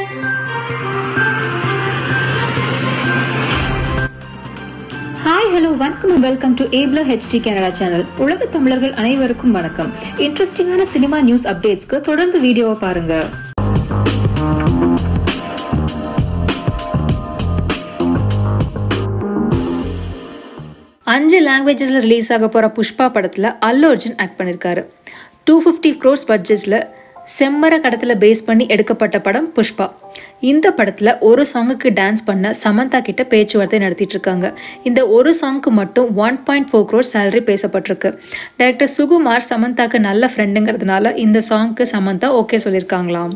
hi hello வணக்கம் and welcome to ஏப்லா HD Canada channel உலக தமிழர்கள் அனைவருக்கும் வணக்கம் இன்ட்ரெஸ்டிங்கான சினிமா நியூஸ் அப்டேட்ஸ்க்கு தொடர்ந்து வீடியோவை பாருங்க அஞ்சு லாங்குவேஜஸ்ல ரிலீஸ் ஆக போற புஷ்பா படத்துல அல்லு அர்ஜுன் ஆக்ட் பண்ணிருக்காரு டூ ஃபிஃப்டி க்ரோர்ஸ் பட்ஜெட்ல செம்மர கடத்துல பேஸ் பண்ணி எடுக்கப்பட்ட படம் புஷ்பா இந்த படத்துல ஒரு சாங்குக்கு டான்ஸ் பண்ண சமந்தா கிட்ட பேச்சுவார்த்தை நடத்திட்டு இருக்காங்க இந்த ஒரு சாங்க்கு மட்டும் one point four crore salary பேசப்பட்டிருக்கு டைரக்டர் சுகுமார் சமந்தாக்கு நல்ல ஃப்ரெண்டுங்கிறதுனால இந்த சாங்க்கு சமந்தா ஓகே சொல்லியிருக்காங்களாம்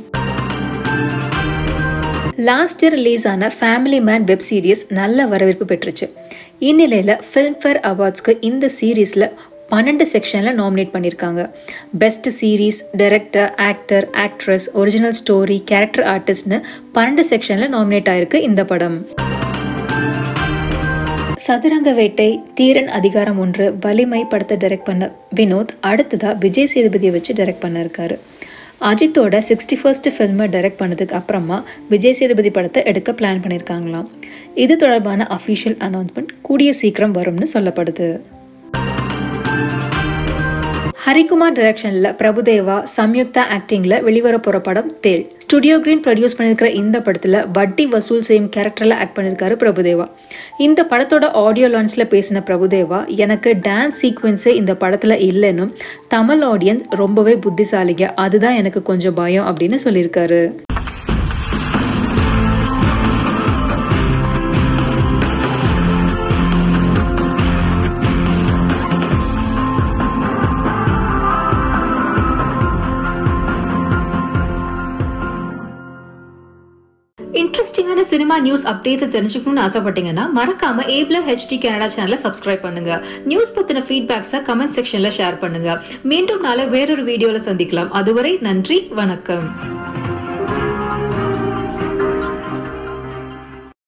லாஸ்ட் இயர் ரிலீஸ் ஆன ஃபேமிலி மேன் வெப் சீரிஸ் நல்ல வரவேற்பு பெற்றுச்சு இந்நிலையில ஃபிலிம்ஃபேர் அவார்ட்ஸ்க்கு இந்த சீரீஸ்ல பன்னெண்டு செக்ஷன்ல நாமினேட் பண்ணியிருக்காங்க best series director actor actress original story character ஆர்டிஸ்ட்னு பன்னெண்டு செக்ஷன்ல நாமினேட் ஆயிருக்கு இந்த படம் சதுரங்க வேட்டை தீரன் அதிகாரம் ஒன்று வலிமை படத்தை டைரக்ட் பண்ண வினோத் அடுத்ததா விஜய் சேதுபதியை வச்சு டைரக்ட் பண்ண இருக்காரு அஜித்தோட சிக்ஸ்டி ஃபர்ஸ்ட் ஃபில்மை டைரக்ட் பண்ணதுக்கு அப்புறமா விஜய் சேதுபதி படத்தை எடுக்க பிளான் பண்ணியிருக்காங்களாம் இது தொடர்பான அஃபிஷியல் அனௌன்ஸ்மெண்ட் கூடிய சீக்கிரம் வரும்னு சொல்லப்படுது ஹரிகுமார் டைரக்ஷன்ல பிரபுதேவா சம்யுக்தா ஆக்டிங்ல வெளிவர போற படம் தேள் ஸ்டுடியோ கிரீன் ப்ரொடியூஸ் பண்ணிருக்கிற இந்த படத்துல வட்டி வசூல் செய்யும் கேரக்டர்ல ஆக்ட் பண்ணிருக்காரு பிரபுதேவா இந்த படத்தோட ஆடியோ லான்ச்ல பேசின பிரபுதேவா எனக்கு டான்ஸ் சீக்வன்ஸே இந்த படத்துல இல்லைன்னு தமிழ் ஆடியன்ஸ் ரொம்பவே புத்திசாலிங்க அதுதான் எனக்கு கொஞ்சம் பயம் அப்படின்னு சொல்லியிருக்காரு இன்ட்ரெஸ்டிங்கான சினிமா நியூஸ் அப்டேட்ஸ் தெரிஞ்சுக்கணும்னு ஆசைப்பட்டீங்கன்னா மறக்காம ஏப்ல ஹெச்டி கனடா சேனலை சப்ஸ்கிரைப் பண்ணுங்க நியூஸ் பத்தின ஃபீட்பேக்ஸை கமெண்ட் செக்ஷன்ல ஷேர் பண்ணுங்க மீண்டும் நாளை வேறொரு வீடியோல சந்திக்கலாம் அதுவரை நன்றி வணக்கம்